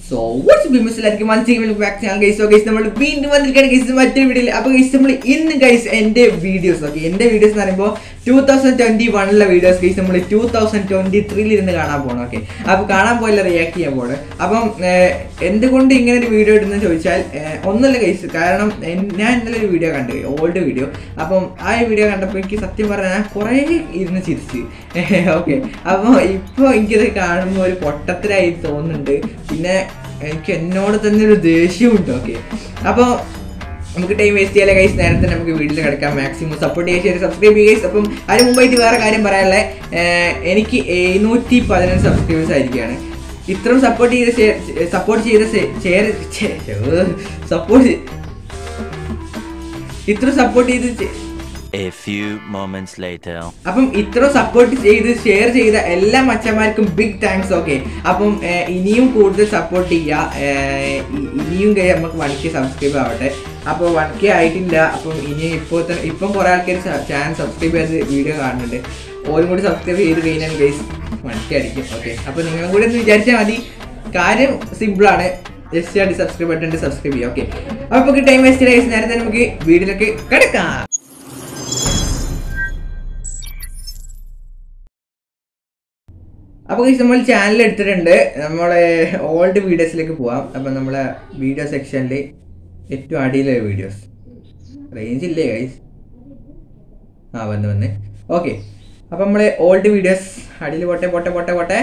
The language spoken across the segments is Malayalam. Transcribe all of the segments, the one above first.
സോ വാട്സ് ബിമിസിലായിരിക്കും മനസ്സിലാക്കി ബാക്ക് ചെയ്യാൻ ഗൈസ് സോ ഗൈസ് നമ്മൾ വീണ്ടും വന്നിരിക്കുകയാണ് ഗൈസ് മറ്റൊരു വീഡിയോയിൽ അപ്പോൾ ഗൈസ് നമ്മൾ ഇന്ന് ഗൈസ് എൻ്റെ വീഡിയോസ് ഓക്കെ എൻ്റെ വീഡിയോസ് എന്ന് പറയുമ്പോൾ ടൂ തൗസൻഡ് ട്വൻറ്റി വണ്ണിലെ വീഡിയോസ് ഗൈസ് നമ്മൾ ടൂ തൗസൻഡ് ട്വൻറ്റി ത്രീയിൽ ഇരുന്ന് കാണാൻ പോകണം ഓക്കെ അപ്പോൾ കാണാൻ പോയില്ല റിയാക്ട് ചെയ്യാൻ പോകണം അപ്പം ഏർ, എന്തുകൊണ്ട് ഇങ്ങനെ ഒരു വീഡിയോ ഇടുന്നത് ചോദിച്ചാൽ ഏർ, ഒന്നുമില്ല ഗൈസ് കാരണം എൻ- ഞാൻ ഇന്നലെ ഒരു വീഡിയോ കണ്ടു ഓൾഡ് വീഡിയോ അപ്പം ആ വീഡിയോ കണ്ടപ്പോൾ എനിക്ക് സത്യം പറഞ്ഞാൽ കുറേ ഇരുന്ന് ചിരിച്ച് ഓക്കെ അപ്പോൾ ഇപ്പോൾ എനിക്കിത് കാണുമ്പോൾ ഒരു പൊട്ടത്തിലായി തോന്നുന്നുണ്ട് പിന്നെ എനിക്ക് എന്നോട് തന്നെ ഒരു ദേഷ്യമുണ്ട് ഓക്കെ അപ്പോൾ നമുക്ക് ടൈം വേസ്റ്റ് ചെയ്യാൻ ഗൈസ് നേരത്തെ നമുക്ക് വീട്ടിൽ കിടക്കാം മാക്സിമം സപ്പോർട്ട് ചെയ്യുക ശരി സബ്സ്ക്രൈബ് ചെയ്യുക guys. അപ്പം അതിന് മുമ്പായിട്ട് വേറെ കാര്യം പറയാനുള്ളത് എനിക്ക് എഴുന്നൂറ്റി പതിനഞ്ച് സബ്സ്ക്രൈബേഴ്സ് ആയിരിക്കുകയാണ് ഇത്രയും സപ്പോർട്ട് ചെയ്ത് സപ്പോർട്ട് ചെയ്ത ഷെയർ സപ്പോർട്ട് ഇത്രയും സപ്പോർട്ട് ചെയ്ത് ചെ- A few moments later. അപ്പം ഇത്ര സപ്പോർട്ട് ചെയ്ത് ഷെയർ ചെയ്ത എല്ലാ മച്ചന്മാർക്കും ബിഗ് താങ്ക്സ് ഓക്കെ അപ്പം ഏർ, ഇനിയും കൂടുതൽ സപ്പോർട്ട് ചെയ്യുക ഏർ, ഇ- ഇനിയും കൈ നമുക്ക് വൺ കെ സബ്സ്ക്രൈബ് ആവട്ടെ അപ്പോൾ വൺ കെ ആയിട്ടില്ല അപ്പം ഇനി ഇപ്പോൾ തന്നെ ഇപ്പം കുറേ ആൾക്കാർ ചാനൽ സബ്സ്ക്രൈബ് ചെയ്ത് വീഡിയോ കാണുന്നുണ്ട് ഓരും കൂടി സബ്സ്ക്രൈബ് ചെയ്ത് കഴിഞ്ഞാൽ ഗൈസ് വൺ കെ അടിക്കും ഓക്കെ അപ്പോൾ നിങ്ങളും കൂടി ഒന്ന് വിചാരിച്ചാൽ മതി കാര്യം സിമ്പിളാണ് ജസ്റ്റ് ആയിട്ട് സബ്സ്ക്രൈബ് ബട്ടൺ സബ്സ്ക്രൈബ് ചെയ്യാം ഓക്കെ അപ്പോൾ നമുക്ക് ടൈം വേസ്റ്റ് ഗൈസ് നേരത്തെ നമുക്ക് വീഡിയോയിലേക്ക് കിടക്കാം അപ്പോൾ guys, നമ്മൾ ചാനൽ എടുത്തിട്ടുണ്ട് നമ്മളെ ഓൾഡ് വീഡിയോസിലേക്ക് പോവാം അപ്പം നമ്മളെ വീഡിയോ സെക്ഷനിൽ ഏറ്റവും അടിയിലെ വീഡിയോസ് റേഞ്ച് ഇല്ലേ ഗൈസ് ആ വന്ന് വന്ന് ഓക്കെ അപ്പം നമ്മൾ ഓൾഡ് വീഡിയോസ് അടിയിൽ പോട്ടെ പോട്ടെ പോട്ടെ പോട്ടെ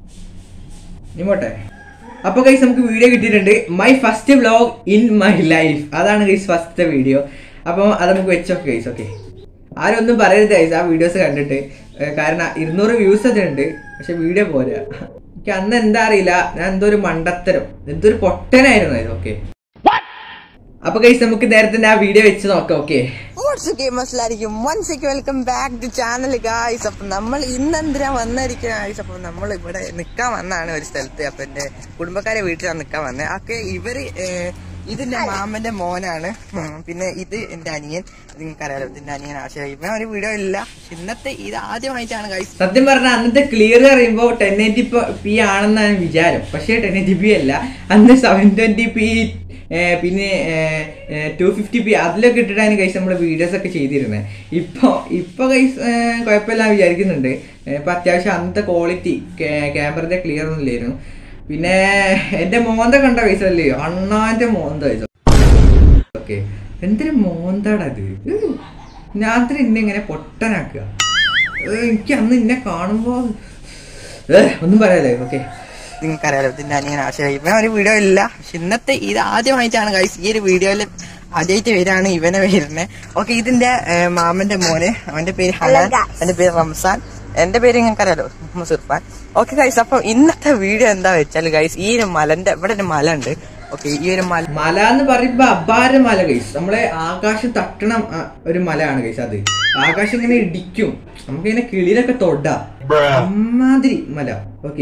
നീ പോട്ടെ അപ്പോൾ ഗൈസ് നമുക്ക് വീഡിയോ കിട്ടിയിട്ടുണ്ട് my first vlog in my life അതാണ് ഗൈസ് ഫസ്റ്റ് വീഡിയോ അപ്പോൾ അത് നമുക്ക് വെച്ചോക്കെ ഗൈസ് ഓക്കെ ആരും ഒന്നും പറയരുത് ഗൈസ് ആ വീഡിയോസ് കണ്ടിട്ട് ഏർ കാരണം ഇരുന്നൂറ് വ്യൂസ് ഒക്കെ ഉണ്ട് പക്ഷെ വീഡിയോ പോരാ എനിക്ക് അന്ന് എന്താ അറിയില്ല ഞാൻ എന്തോ ഒരു മണ്ടത്തരം എന്തോ ഒരു പൊട്ടനായിരുന്നു അത് ഓക്കെ അപ്പൊ ഗൈസ് നമുക്ക് നേരത്തെ ആ വീഡിയോ വെച്ച് നോക്കാം ഓക്കെ വാട്സ് ഗെയിമേഴ്സ് എല്ലാവർക്കും once welcome back to channel guys അപ്പൊ നമ്മൾ ഇന്ന് എന്തിനാ വന്നിരിക്കുന്ന ഗായ്സ് അപ്പൊ നമ്മൾ ഇവിടെ നിക്കാൻ വന്നാണ് ഒരു സ്ഥലത്ത് അപ്പൊ എന്റെ കുടുംബക്കാരെ വീട്ടിലാണ് നിക്കാൻ വന്നത് ഒക്കെ ഇവര് ഏഹ്, ഇതിന്റെ മാമന്റെ മോനാണ് ഉം, പിന്നെ ഇത് എന്റെ അനിയൻ ഇത് നിങ്ങൾക്കറിയാലോ ഇതിന്റെ അനിയൻ ആശ ഇവൻ ഒരു വീഡിയോ ഇല്ല ഇന്നത്തെ ഇത് ആദ്യമായിട്ടാണ് ഗായ്സ് സത്യം പറഞ്ഞാൽ അന്നത്തെ ക്ലിയർ പറയുമ്പോൾ ടെൻ എയ്റ്റി പി ആണെന്നാണ് വിചാരം പക്ഷേ ടെൻ എയ്റ്റി പി അല്ല അന്ന് സെവൻ ട്വന്റി പി പിന്നെ ടു ഫിഫ്റ്റി പി അതിലൊക്കെ ഇട്ടിട്ടാണ് കൈസ് നമ്മൾ വീഡിയോസ് ഒക്കെ ചെയ്തിരുന്നത് ഇപ്പോൾ ഇപ്പോൾ കൈസ് കുഴപ്പമില്ല വിചാരിക്കുന്നുണ്ട് ഏർ ഇപ്പൊ അത്യാവശ്യം അന്നത്തെ ക്വാളിറ്റി ക്യാമറയുടെ ക്ലിയർ ഒന്നും ഇല്ലായിരുന്നു പിന്നെ എൻ്റെ മോന്ത കണ്ട കൈസ് അല്ലേ അണ്ണാന്റെ മോന്ത കൈസ് ഓക്കെ എന്തൊരു മോന്താടത് രാത്രി എന്നെ ഇങ്ങനെ പൊട്ടനാക്കുക ഏ, എനിക്ക് അന്ന് എന്നെ കാണുമ്പോ ഏ, ഒന്നും പറയാലേ ഓക്കെ നിങ്ങൾക്കറിയാലോ ഇതിന്റെ അനിയൻ ആശ ഇവൻ ഒരു വീഡിയോ ഇല്ല പക്ഷെ ഇന്നത്തെ ഇത് ആദ്യമായിട്ടാണ് ഗൈസ് ഈ ഒരു വീഡിയോയിൽ ആദ്യമായിട്ട് വരാണ് ഇവനെ വരുന്നത് ഓക്കെ ഇതിന്റെ ഏർ, മാമന്റെ മോന് അവന്റെ പേര് ഹനാൻ എന്റെ പേര് റംസാൻ എന്റെ പേര് നിങ്ങൾക്കറിയാലോ മുഹമ്മദ് സിർഫാൻ ഓക്കെ ഗൈസ് അപ്പൊ ഇന്നത്തെ വീഡിയോ എന്താ വെച്ചാൽ ഗൈസ് ഈ ഒരു മലന്റെ ഇവിടെ ഒരു മല ഉണ്ട് ഓക്കെ ഈ ഒരു മല മല എന്ന് പറയുമ്പോ അപാര മല കൈസ് നമ്മളെ ആകാശം തട്ടണ ആ, ഒരു മലയാണ് കൈസ് അത് ആകാശം ഇങ്ങനെ ഇടിക്കും നമുക്കിങ്ങനെ കിളിയിലൊക്കെ തൊടാം അമ്മാതിരി മല ഓക്കെ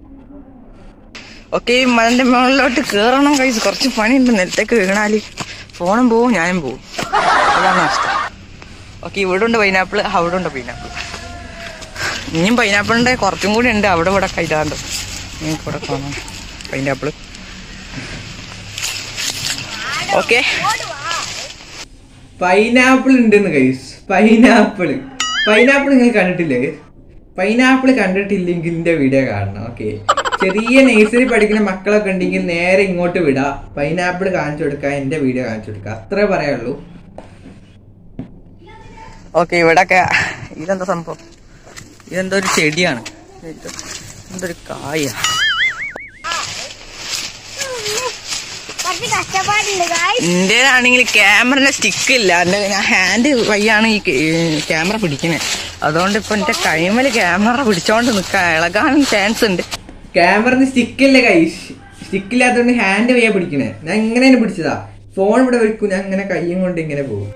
ഓക്കെ ഈ മലന്റെ മുകളിലോട്ട് കേറണം ഗൈസ് കുറച്ച് പണിയുണ്ട് നിലത്തേക്ക് വീണാല് ഫോണും പോവും ഞാനും പോവും അതാണ് അവസ്ഥ ഓക്കെ ഇവിടെ ഉണ്ട് പൈനാപ്പിൾ അവിടെ ഉണ്ട് പൈനാപ്പിൾ ഇനിയും പൈനാപ്പിളിന്റെ കുറച്ചും കൂടി ഉണ്ട് അവിടെ ഇവിടെ കൈതാണ്ട് നിങ്ങൾക്ക് ഇവിടെ കാണാം പൈനാപ്പിൾ ഓക്കെ പൈനാപ്പിൾ ഉണ്ടെന്ന് കൈസ് പൈനാപ്പിൾ പൈനാപ്പിൾ നിങ്ങൾ കണ്ടിട്ടില്ലേ പൈനാപ്പിൾ കണ്ടിട്ടില്ലെങ്കിൽ എന്റെ വീഡിയോ കാണണം ഓക്കെ ചെറിയ നേഴ്സറി പഠിക്കുന്ന മക്കളൊക്കെ ഉണ്ടെങ്കിൽ നേരെ ഇങ്ങോട്ട് വിടാ പൈനാപ്പിൾ കാണിച്ചു കൊടുക്കുക എന്റെ വീഡിയോ കാണിച്ചു കൊടുക്കുക അത്രേ പറയാനുള്ളൂ ഓക്കെ ഇവിടൊക്കെ ഇതെന്താ സംഭവം ഇതെന്തോ ഒരു ചെടിയാണ് ഇത് എന്തൊരു കായ കുറച്ച് കഷ്ടപ്പാടുണ്ട് ഗായ് എന്റെ ആണെങ്കിൽ ക്യാമറയുടെ സ്റ്റിക്ക് ഇല്ല എന്റെ ഞാൻ ഹാൻഡ് വയ്യാണ് ഈ ക്യാമറ പിടിക്കുന്നത് അതുകൊണ്ട് ഇപ്പൊ എന്റെ കൈമല് ക്യാമറ പിടിച്ചോണ്ട് നിക്കാൻ ഇളകാൻ ചാൻസ് ഉണ്ട് ക്യാമറന്ന് സ്റ്റിക്കില്ല കൈസ് സ്റ്റിക്കില്ലാത്തതുകൊണ്ട് ഹാൻഡ് വയ്യാ പിടിക്കണേ ഞാൻ ഇങ്ങനെ പിടിച്ചതാ ഫോൺ ഇവിടെ വെക്കും ഞാൻ ഇങ്ങനെ കയ്യും കൊണ്ട് ഇങ്ങനെ പോകും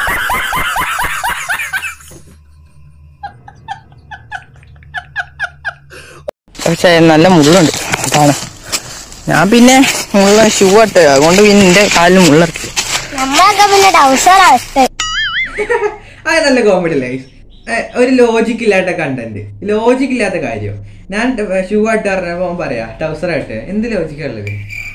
പക്ഷെ നല്ല മുള്ളുണ്ട് അതാണ് ഞാൻ പിന്നെ മുള്ള ഷൂ ഇട്ട് അതുകൊണ്ട് പിന്നെ എന്റെ കാലിന് മുള്ളിറക്കി നമ്മളൊക്കെ പിന്നെ ഡൗസറാ ഇട്ട് അത് നല്ല കോമഡി ലൈഫ് ഒരു ലോജിക് ഇല്ലാത്ത കണ്ടന്റ് ലോജിക് ഇല്ലാത്ത കാര്യം ഞാൻ ഷൂ ആയിട്ട് പറഞ്ഞപ്പോ അവൻ പറയാ ടൗസർ ആയിട്ട് എന്ത് ലോജിക്കുള്ളത്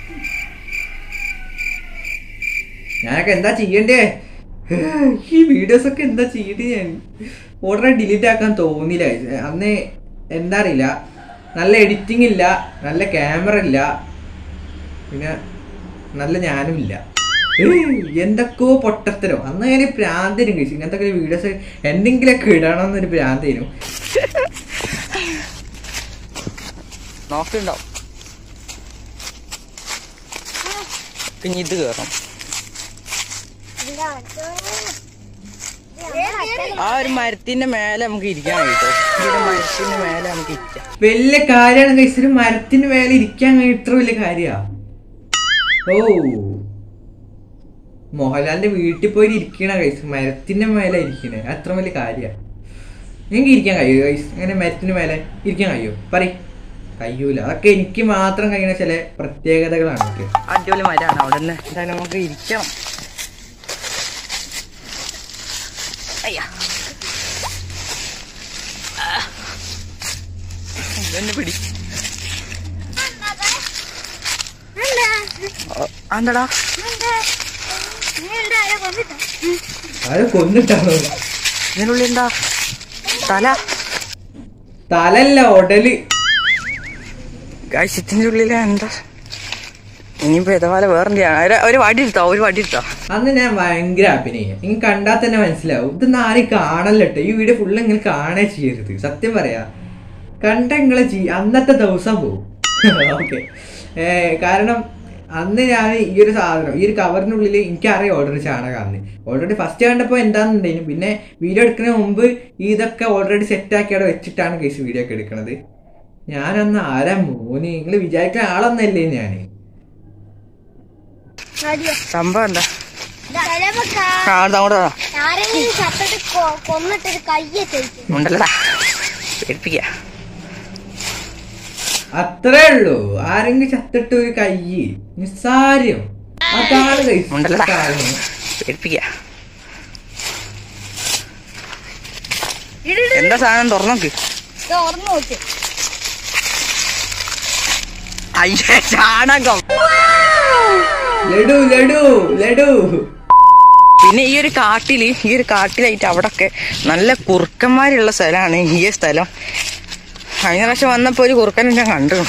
ഞാനൊക്കെ എന്താ ചെയ്യണ്ടേ ഈ വീഡിയോസ് ഒക്കെ എന്താ ചെയ്യണ്ടേ ഞാൻ ഉടനെ ഡിലീറ്റ് ആക്കാൻ തോന്നില്ല അന്ന് എന്താ അറിയില്ല നല്ല എഡിറ്റിംഗ് ഇല്ല നല്ല ക്യാമറ ഇല്ല പിന്നെ നല്ല ഞാനും ഇല്ല ഏയ്, എന്തൊക്കെയോ പൊട്ടത്തരോ അന്ന് ഞാൻ പ്രാന്തനും കഴിച്ചു ഇങ്ങനത്തെ വീഡിയോസ് എന്തെങ്കിലുമൊക്കെ ഇടണം എന്നൊരു പ്രാന്തേനും നോക്കുന്നുണ്ടാവും പിന്നെ ഇത് കയറും ആ ഒരു മരത്തിന്റെ മേലെ നമുക്ക് ഇരിക്കാൻ കഴിയും ഈ ഒരു മരത്തിന്റെ മേലെ നമുക്ക് ഇരിക്കാം വലിയ കാര്യമാണ് കഴിച്ചൊരു മരത്തിന് മേലെ ഇരിക്കാൻ കഴിയും ഇത്ര വലിയ കാര്യാ ഓ മോഹൻലാലിന്റെ വീട്ടിൽ പോയി ഇരിക്കണ കൈസ് മരത്തിന്റെ മേലെ ഇരിക്കണേ അത്ര വലിയ കാര്യാ നിങ്ങൾക്ക് ഇരിക്കാൻ കഴിയോ കൈസ് അങ്ങനെ മരത്തിന് മേലെ ഇരിക്കാൻ കഴിയോ പറയ് കഴിയൂല അതൊക്കെ എനിക്ക് മാത്രം കഴിയുന്ന ചില പ്രത്യേകതകളാണ് ഒക്കെ അടിപൊളി മരമാണ് അവിടെ നിന്ന് എന്തായാലും നമുക്ക് ഇരിക്കണം അയ്യാ ആ. ഇതെന്നെ പിടി ഓ, അതെന്താടാ അത് കൊന്നിട്ടാണോ ഇതിനുള്ളിൽ എന്താ തല തലല്ല ഉടല് കാഴ്ചത്തിന്റെ ഉള്ളിൽ എന്താ ഇനിയിപ്പോ ഇതേപോലെ വേറെ എന്തെയാണ് ഒരു വടി എടുത്തോ ഒരു വടി എടുത്തോ അന്ന് ഞാൻ ഭയങ്കര അഭിനയം നിങ്ങൾ കണ്ടാൽ തന്നെ മനസ്സിലാവും ഇതൊന്നും ആരും കാണല്ലോ ഈ വീഡിയോ ഫുള്ള് നിങ്ങൾ കാണേ ചെയ്യരുത് സത്യം പറയാ കണ്ട നിങ്ങൾ ചെയ് അന്നത്തെ ദിവസം പോവും ഓക്കെ കാരണം അന്ന് ഞാൻ ഈ ഒരു സാധനം ഈ ഒരു കവറിനുള്ളിൽ എനിക്കറിയാം ഓൾറെഡി ചാണകമാണെന്ന് ഓൾറെഡി ഫസ്റ്റ് കണ്ടപ്പോൾ എന്താണെന്നുണ്ടെങ്കിലും പിന്നെ വീഡിയോ എടുക്കുന്നതിന് മുമ്പ് ഇതൊക്കെ ഓൾറെഡി സെറ്റാക്കി അവിടെ വെച്ചിട്ടാണ് കേസ് വീഡിയോ ഒക്കെ എടുക്കണത് ഞാനന്ന് ആരാ മോന് നിങ്ങൾ വിചാരിക്കുന്ന ആളൊന്നല്ലേ ഞാൻ സംഭവം എന്താ ആ അങ്ങോട്ട് വാ. ആരെങ്കിലും ചത്തിട്ട് കൊ- കൊന്നിട്ടൊരു കയ്യെ തെളിക്കും ഉണ്ടല്ലടാ പേടിപ്പിക്ക അത്രേ ഉള്ളൂ ആരെങ്കിലും ചത്തിട്ട് ഒരു കൈ നിസ്സാര്യം അതാണ് guys ഉണ്ടല്ലോടാ. കാര്യം. പേടിപ്പിക്ക എന്താ സാധനം തുറന്നോക്ക് ഓർമ്മ നോക്ക് അയ്യേ ചാണകം ലഡു ലഡു ലഡു പിന്നെ ഈ ഒരു കാട്ടില് ഈ ഒരു കാട്ടിലായിട്ട് അവിടൊക്കെ നല്ല കുറുക്കന്മാരുള്ള സ്ഥലമാണ് ഈ ഒരു സ്ഥലം കഴിഞ്ഞ പ്രാവശ്യം വന്നപ്പോ ഒരു കുറുക്കനെ ഞാൻ കണ്ടു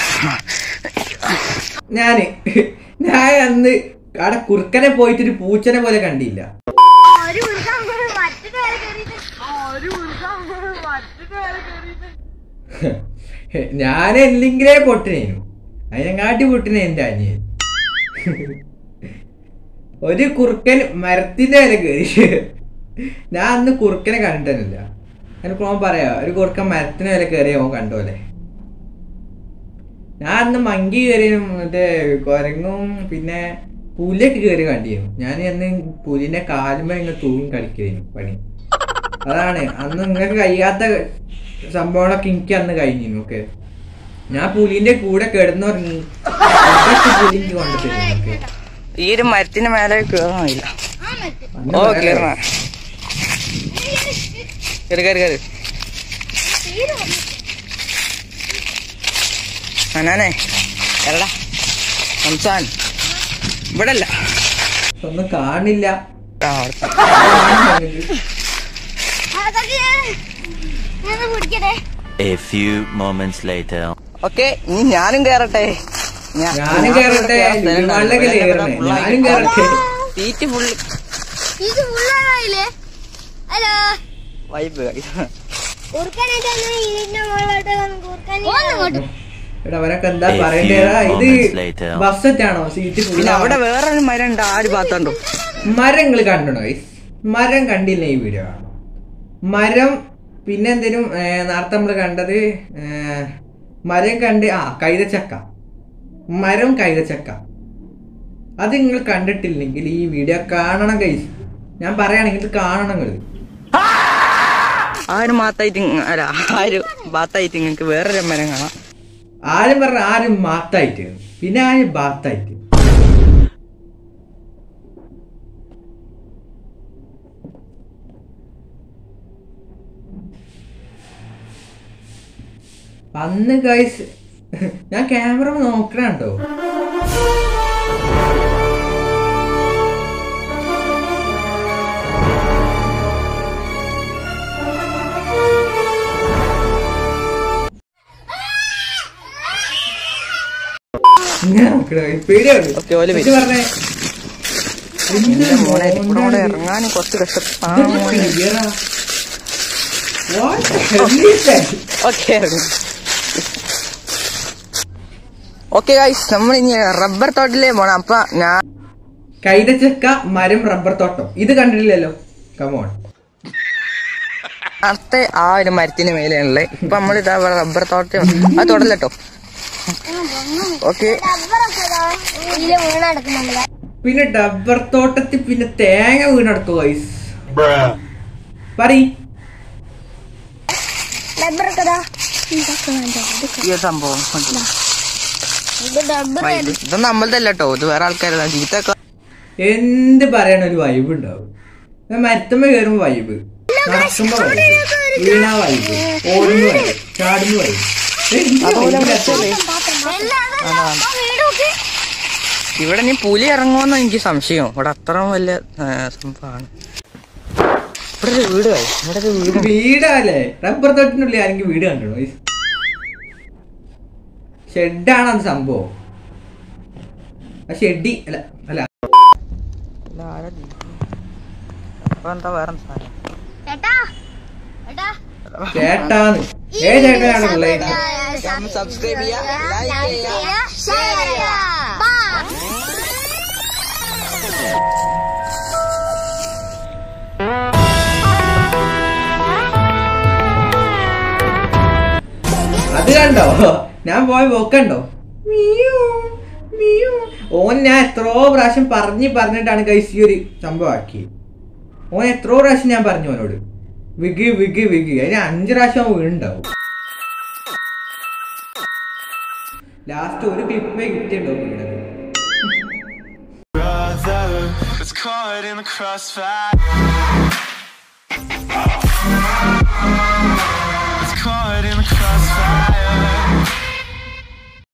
ഞാന് ഞാൻ അന്ന് അവിടെ കുറുക്കനെ പോയിട്ട് ഒരു പൂച്ചനെ പോലെ കണ്ടില്ല ഒരു ഉരുക്കാൻ മറ്റു പേരെ കയറിയിട്ട് ഒരു ഉരുക്കാൻ മറ്റു പേരെ കയറിയിട്ട് ഞാൻ എന്തെങ്കിലേ പൊട്ടിനേനു അതിനെങ്ങാട്ടി പൊട്ടിനെ എന്റെ അനിയൻ ഒരു കുറുക്കൻ മരത്തിന്റെ വില കയറി ഞാൻ അന്ന് കുറുക്കനെ കണ്ടിട്ടില്ല എനിക്ക് ഓൻ പറയാ ഒരു കുറുക്കൻ മരത്തിന് വില കയറിയ ഓൻ കണ്ടോലെ ഞാൻ അന്ന് മങ്കി കയറിയും മറ്റേ കുരങ്ങും പിന്നെ പുലിയൊക്കെ കയറി കണ്ടിരുന്നു ഞാൻ അന്ന് പുലിന്റെ കാലുമ്പോ ഇങ്ങനെ തൂങ്ങി കളിക്കുന്നു പണി അതാണ് അന്ന് നിങ്ങൾക്ക് കഴിയാത്ത സംഭവങ്ങളൊക്കെ എനിക്ക് അന്ന് കഴിഞ്ഞിരുന്നു ഓക്കെ ഞാൻ പുലിന്റെ കൂടെ കിടന്നുറങ്ങി അതൊക്കെ പുലിക്ക് കൊണ്ടുതരുന്നു ഓക്കെ ഈ ഒരു മരത്തിന്റെ മേലെ കയറാനില്ല അന്ന് ഓ പറയാം. കേറണ കയറി കയറി കയറി അനാനെ എടാ സംസാൻ ഇവിടെ അല്ല ഒന്നും കാണില്ല ആ, അവിടെ. അതൊക്കെ ഞാൻ പിടിക്കട്ടെ A few moments later. Okay ഇനി ഞാനും കേറട്ടെ ഞാ- ഞാനും കേറട്ടെ വെള്ളമൊക്കെ കയറണേ ഞാനും കേറട്ടെ സീറ്റ് ഫുള്ള് ഇത് ഫുള്ളായില്ലേ ഹലോ വൈബ് കുറുക്കാനായിട്ട് ഇതിന്റെ മുകളിലോട്ട് കുറുക്കാൻ എടാ അവരൊക്കെ എന്താ A few പറയണ്ടേടാ ഇത് moments later. ബസ് സെറ്റാണോ സീറ്റ് പിന്നെ അവിടെ ഫുൾ വേറൊരു മരം ഉണ്ട് ആ ഒരു ഭാഗത്തുണ്ടോ മരങ്ങൾ കണ്ടോ guys? മരം കണ്ടില്ല ഈ വീഡിയോ കാണോ മരം പിന്നെ എന്തേലും ഏ, നേരത്തെ നമ്മൾ കണ്ടത് ഏ, മരം കണ്ട് ആ കൈതച്ചക്ക മരം കൈതച്ചക്ക അത് നിങ്ങൾ കണ്ടിട്ടില്ലെങ്കിൽ ഈ വീഡിയോ കാണണം കൈസ് ഞാൻ പറയുകയാണെങ്കിൽ ഇത് കാണണം നിങ്ങൾ ആ ഒരു മാത്തായിട്ട് ഇങ്ങ- അല്ല ആ ഒരു ഭാഗത്തായിട്ട് നിങ്ങൾക്ക് വേറൊരു മരം കാണാം ആരും പറഞ്ഞ ആരും മാത്തായിട്ട് പിന്നെ ആരും ബാത്തായിട്ട് അന്ന് ഗൈസ് ഞാൻ ക്യാമറ നോക്കണ കേട്ടോ ഇങ്ങനെ നോക്കണ guys. പേടിയാണ് Okay, ഓല് പക്ഷെ പറഞ്ഞേ എന്റെ മോനെ ഇവിടെ കൂടെ ഇറങ്ങാനും കുറച്ച് കഷ്ടപ്പാ ഓക്കെ ഓക്കെ ഗൈസ് നമ്മൾ ഇനി റബ്ബർ തോട്ടിലേ പോണം അപ്പൊ ഞാൻ കൈതച്ചക്ക മരം റബ്ബർ തോട്ടം ഇത് കണ്ടിട്ടില്ലല്ലോ കമോൺ നേരത്തെ ആ ഒരു മരത്തിന് മേലെയാണല്ലേ ഇപ്പൊ നമ്മൾ ഇതാ റബ്ബർ തോട്ടം അത് തൊടല്ലോ ഓക്കെ ഇതില് വീണ് നടക്കുന്നുണ്ട് പിന്നെ ഡബ്ബർ തോട്ടത്തിൽ പിന്നെ തേങ്ങ വീണെടുത്തു ഗൈസ് പറ ഡബ്ബർ കഥ ഈ ഒരു സംഭവം ഇത് ഡബ്ബർ ഇത് ഇത് നമ്മളതല്ല കേട്ടോ ഇത് വേറെ ആൾക്കാരല്ല ചീത്തൊക്കെ എന്ത് പറയണ ഒരു വൈബ് ഉണ്ടാവും ഞാൻ മരത്തുമ്പോ കയറുമ്പോ വൈബ് നടക്കുമ്പോ വൈബ് വീണ വൈബ് ഓടുന്ന വൈബ് ചാടുന്ന വൈബ് ഇവിടെ നീ പുലി ഇറങ്ങുമെന്ന് എനിക്ക് സംശയം ഇവിടെ അത്ര വലിയ ആ, സംഭവമാണ് ഇവിടെ ഒരു വീട് പോയി ഇവിടെ ഒരു വീട് വീടല്ലേ റബ്ബർ തോട്ടിനുള്ളിൽ ആരെങ്കിലും വീട് കണ്ടോ ഷെഡാണ് അത് സംഭവം ആ ഷെഡി അല്ല അല്ല ഇല്ല, ആരാ ഇത്? അപ്പൊ എന്താ വേറെ സാധനം ചേട്ടാ ചേട്ടാ ചേട്ടാന്ന് ഏ ചേട്ടനാണുള്ളത് സബ്സ്ക്രൈബ് ചെയ്യാ ലൈക്ക് ചെയ്യാ ഷെയർ ചെയ്യാ അത് കണ്ടോ ഞാൻ പോയ പോക്കണ്ടോ മിയൂ, മിയൂ. ഓൻ ഞാൻ എത്രയോ പ്രാവശ്യം പറഞ്ഞ് പറഞ്ഞിട്ടാണ് കൈസ് ഈ ഒരു സംഭവമാക്കി ഓൻ എത്രയോ പ്രാവശ്യം ഞാൻ പറഞ്ഞു അവനോട് വിഗ് വിഗ് വിഗ് അതിന് അഞ്ച് പ്രാവശ്യം അവൻ വീണ്ടുണ്ടാവും ലാസ്റ്റ് ഒരു ക്ലിപ്പേ കിട്ടിയിട്ടുണ്ടാവും വീണത് brother was caught in the crossfire.